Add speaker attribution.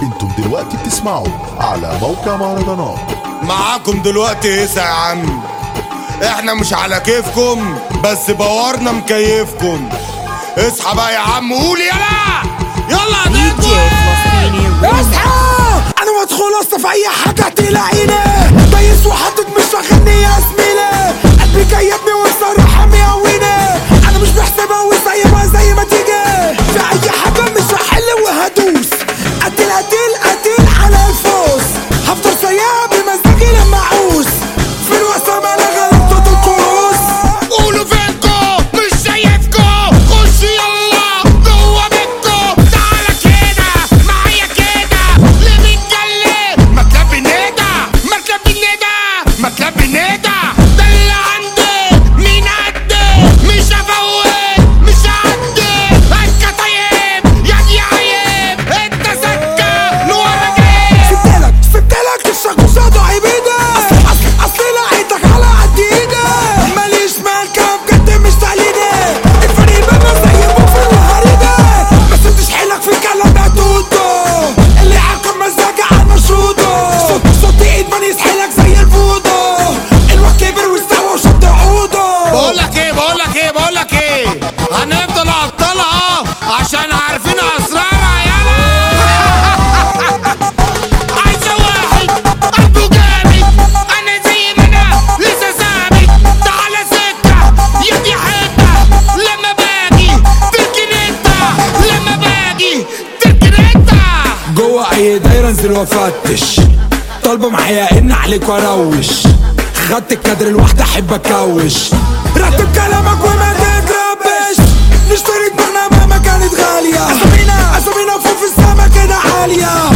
Speaker 1: انتم دلوقتي بتسمعوا على موقع مهرجانات
Speaker 2: معاكم دلوقتي هسا يا عم احنا مش على كيفكم بس بورنا مكيفكم اصحى بقى يا عم قول يلا يلا
Speaker 3: DJ
Speaker 2: نجم
Speaker 3: Flostini Remix.
Speaker 4: اصحى انا مدخول اصلا في اي حاجه تلاقيني دايس وحاطط مش واخدني يا زميلي قلبي جايبني والصراحه مقويني انا مش بحسبها وسايبها زي ما تيجي في اي حاجه مش هحل وهدوس قتل قتل قتل على الفوز هفضل سايقها بمزاجي لما اعوز في الوسام انا غلبت الكروس
Speaker 2: قولوا فينكم مش شايفكم خش يلا جوه بيتكم تعالى كده معايا كده اللي بيتكلم ما تلبي الندى ما تلبي الندى ما تلبي الندى ده اللي عندي مين قدي مش هفوت مش هعدي انت طيب يا دي عيب انت سكه لورا جاي
Speaker 4: سبتلك سبتلك تشرك قصاده عبيدة اصل اصل اصل لقيتك على قد ايدي ماليش مالكة بجد مش تقليدي الفريق بما زي بوفر وهريدة ما سبتش حيلك في الكلام ده توتو اللي عاقب مزاجة على مشروطه صوت صوت ايد من يسحلك زي الفوضى الوقت كبر واستوى وشد عوده
Speaker 2: بقول لك ايه بقول لك ايه بقول لك ايه هنفضل ابطالها عشان عارفين اسرارها يلا عايزه واحد قلبه جامد انا زي ما انا لسه ثابت تعالى سكه يا دي حته لما باجي تركن انت لما باجي تركن انت
Speaker 4: جوه اي دايره انزل وافتش طالبه معايا ان عليك واروش خدت الكادر الواحدة احب اكوش رتب كلامك وما تتربش نشتري دماغنا مهما كانت غالية اسامينا اسامينا فوق في السما كده عالية